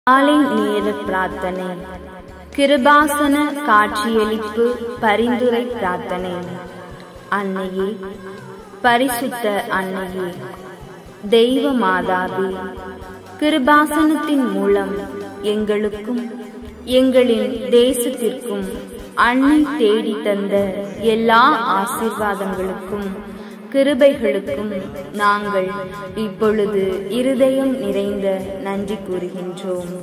காலை நேர பிரார்த்தனை கிருபாசன காட்சியளிப்பு பரிந்துரை பிரார்த்தனை அன்னையே பரிசுத்த அன்னையே தெய்வ மாதாவே கிருபாசனத்தின் மூலம் எங்களுக்கும் எங்களின் தேசத்திற்கும் அன்னை தேடி தந்த எல்லா ஆசீர்வாதங்களுக்கும் கிருபைகளுக்கும் நாங்கள் இப்பொழுது இருதயம் நிறைந்த நன்றி கூறுகின்றோம்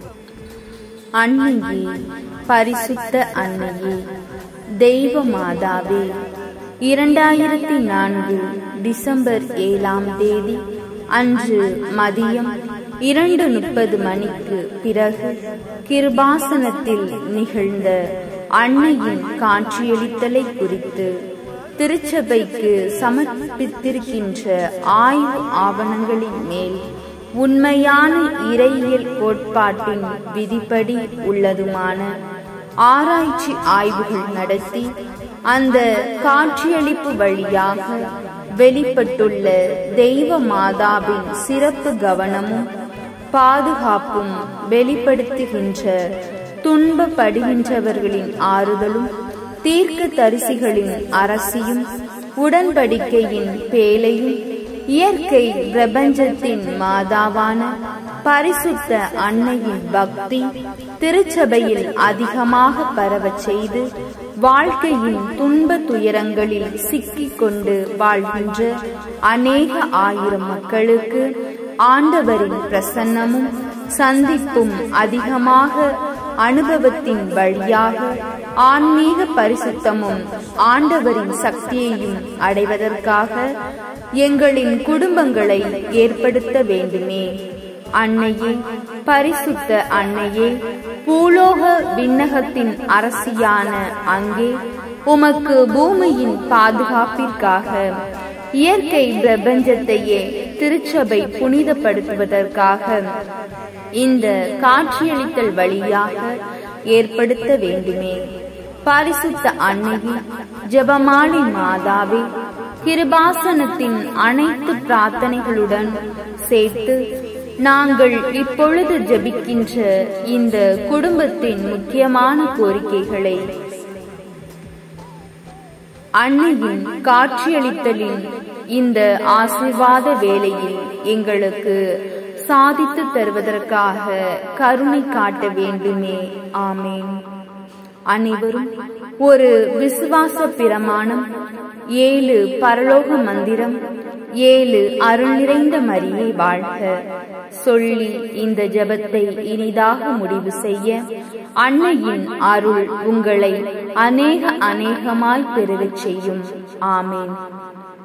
அன்னையே பரிசுத்த அன்னையே தெய்வ மாதாவே இரண்டாயிரத்தி நான்கு டிசம்பர் ஏழாம் தேதி அன்று மதியம் இரண்டு முப்பது மணிக்கு பிறகு கிருபாசனத்தில் நிகழ்ந்த அன்னையின் காட்சியளித்தலை குறித்து திருச்சபைக்கு சமர்ப்பித்திருக்கின்ற ஆய்வு ஆவணங்களின் மேல் உண்மையான இறையியல் கோட்பாட்டின் விதிப்படி உள்ளதுமான ஆராய்ச்சி ஆய்வுகள் நடத்தி அந்த காட்சியளிப்பு வழியாக வெளிப்பட்டுள்ள தெய்வ மாதாவின் சிறப்பு கவனமும் பாதுகாப்பும் வெளிப்படுத்துகின்ற துன்பப்படுகின்றவர்களின் ஆறுதலும் தீர்க்க தரிசிகளின் அரசியும் உடன்படிக்கையின் பேலையும் இயற்கை பிரபஞ்சத்தின் மாதாவான பரிசுத்த அன்னையின் பக்தி திருச்சபையில் அதிகமாக பரவச் செய்து வாழ்க்கையின் துன்ப துயரங்களில் சிக்கிக் கொண்டு வாழ்கின்ற அநேக ஆயிரம் மக்களுக்கு ஆண்டவரின் பிரசன்னமும் சந்திப்பும் அதிகமாக அனுபவத்தின் வழியாக ஆன்மீக பரிசுத்தமும் ஆண்டவரின் சக்தியையும் அடைவதற்காக எங்களின் குடும்பங்களை ஏற்படுத்த வேண்டுமே அன்னையே பரிசுத்த அன்னையே பூலோக விண்ணகத்தின் அரசியான அங்கே உமக்கு பூமியின் பாதுகாப்பிற்காக இயற்கை பிரபஞ்சத்தையே திருச்சபை புனிதப்படுத்துவதற்காக இந்த காட்சியளித்தல் வழியாக ஏற்படுத்த வேண்டுமே பரிசுத்த அன்னையே ஜபமாலி மாதாவே கிருபாசனத்தின் அனைத்து பிரார்த்தனைகளுடன் சேர்த்து நாங்கள் இப்பொழுது ஜபிக்கின்ற இந்த குடும்பத்தின் முக்கியமான கோரிக்கைகளை அன்னையின் காட்சியளித்தலின் இந்த ஆசிர்வாத வேளையில் எங்களுக்கு சாதித்து தருவதற்காக கருணை காட்ட வேண்டுமே ஆமேன் அனைவரும் ஒரு விசுவாச பிரமாணம் ஏழு பரலோக மந்திரம் ஏழு அருள் நிறைந்த மரியை வாழ்க சொல்லி இந்த ஜபத்தை இனிதாக முடிவு செய்ய அன்னையின் அருள் உங்களை அநேக அநேகமாய் பெருகச் செய்யும் ஆமேன்